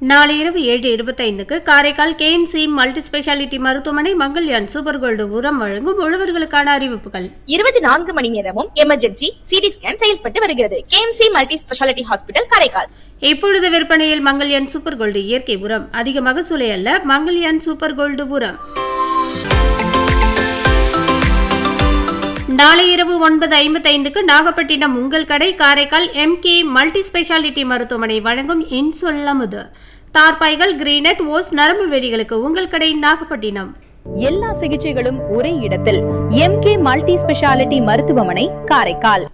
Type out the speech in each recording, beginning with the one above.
நாளை இரவு ஏழு இருபத்தைந்துக்கு காரைக்கால் கேஎம்சி மல்டி ஸ்பெஷாலிட்டி மருத்துவமனை மங்கள்யான் சூப்பர் கோல்டு உரம் வழங்கும் உழவர்களுக்கான அறிவிப்புகள் இருபத்தி நான்கு மணி நேரமும் எமர்ஜென்சி சிடி ஸ்கேன் செயல்பட்டு வருகிறது KMC multi speciality hospital Karaikal இப்பொழுது விற்பனையில் மங்கள்யான் சூப்பர் கோல்டு இயற்கை உரம் அதிக மகசூலை அல்ல மங்கள்யான் சூப்பர் கோல்டு உரம் நாளை இரவு ஒன்பது ஐம்பத்தைந்துக்கு நாகப்பட்டினம் உங்கள் கடை காரைக்கால் எம்கே மல்டி ஸ்பெஷாலிட்டி மருத்துவமனை வழங்கும் இன்சொல்லமுது தார்பாய்கள் கிரீனட் ஓஸ் நரம்பு வேலிகளுக்கு உங்கள் கடை நாகப்பட்டினம் எல்லா சிகிச்சைகளும் ஒரே இடத்தில் எம்கே மல்டி ஸ்பெஷாலிட்டி மருத்துவமனை காரைக்கால்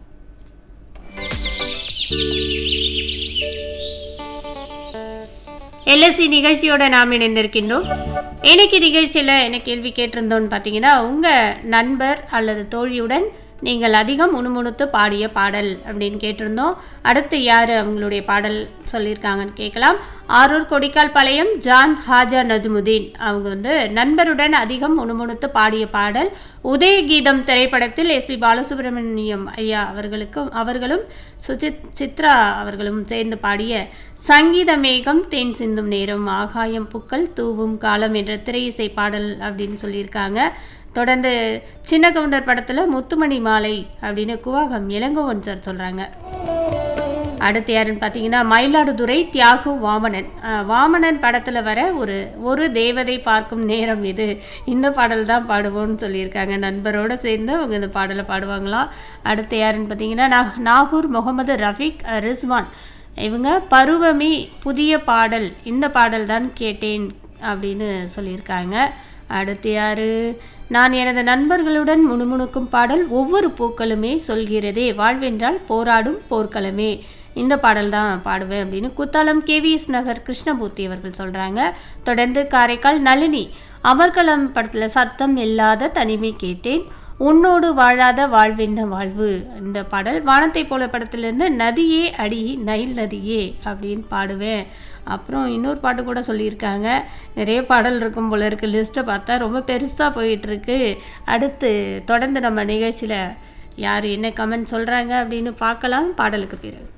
எல்எஸ்சி நிகழ்ச்சியோட நாம் இணைந்திருக்கின்றோம் இன்னைக்கு நிகழ்ச்சியில் என்ன கேள்வி கேட்டிருந்தோம்னு பார்த்தீங்கன்னா உங்கள் நண்பர் அல்லது தோழியுடன் நீங்கள் அதிகம் முணுமுணுத்து பாடிய பாடல் அப்படின்னு கேட்டிருந்தோம் அடுத்து யார் அவங்களுடைய பாடல் சொல்லியிருக்காங்கன்னு கேட்கலாம் ஆரூர் கொடிக்கால் பாளையம் ஜான் ஹாஜா நஜ்முதீன் அவங்க வந்து நண்பருடன் அதிகம் முணுமுணுத்து பாடிய பாடல் உதயகீதம் திரைப்படத்தில் எஸ்பி பாலசுப்ரமணியம் ஐயா அவர்களுக்கும் அவர்களும் சுசித் சித்ரா அவர்களும் சேர்ந்து பாடிய சங்கீத மேகம் தேன் சிந்தும் நேரம் ஆகாயம் புக்கள் தூவும் காலம் என்ற திரையிசை பாடல் அப்படின்னு சொல்லியிருக்காங்க தொடர்ந்து சின்ன கவுண்டர் படத்தில் முத்துமணி மாலை அப்படின்னு குவாகம் இளங்கோவன் சார் சொல்கிறாங்க அடுத்து யாருன்னு பார்த்தீங்கன்னா மயிலாடுதுறை தியாகு வாமனன் அஹ், வாமனன் படத்தில் வர ஒரு ஒரு தேவதை பார்க்கும் நேரம் இது இந்த பாடல் தான் பாடுவோம்னு சொல்லியிருக்காங்க நண்பரோடு சேர்ந்து அவங்க இந்த பாடலை பாடுவாங்களாம் அடுத்து யாருன்னு பார்த்தீங்கன்னா நா நாகூர் முகமது ரஃபீக் அஹ், ரிஸ்வான் இவங்க பருவமி புதிய பாடல் இந்த பாடல் தான் கேட்டேன் அப்படின்னு சொல்லியிருக்காங்க அடுத்து யாரு நான் எனது நண்பர்களுடன் முணுமுணுக்கும் பாடல் ஒவ்வொரு பூக்களுமே சொல்கிறதே வாழ்வென்றால் போராடும் போர்க்களமே இந்த பாடல் தான் பாடுவேன் அப்படின்னு குத்தாலம் கேவிஎஸ் நகர் கிருஷ்ணமூர்த்தி அவர்கள் சொல்கிறாங்க தொடர்ந்து காரைக்கால் நளினி அமர்கலம் படத்தில் சத்தம் இல்லாத தனிமை கேட்டேன் உன்னோடு வாழாத வாழ்வென்ன வாழ்வு இந்த பாடல் வானத்தை போல படத்திலிருந்து நதியே அடி நைல் நதியே அப்படின்னு பாடுவேன் அப்புறம் இன்னொரு பாட்டு கூட சொல்லியிருக்காங்க நிறைய பாடல் இருக்கும் போல இருக்கு லிஸ்ட்டை பார்த்தா ரொம்ப பெருசாக போயிட்டுருக்கு அடுத்து தொடர்ந்து நம்ம நிகழ்ச்சியில் யார் என்ன கமெண்ட் சொல்கிறாங்க அப்படின்னு பார்க்கலாம் பாடலுக்கு பிறகு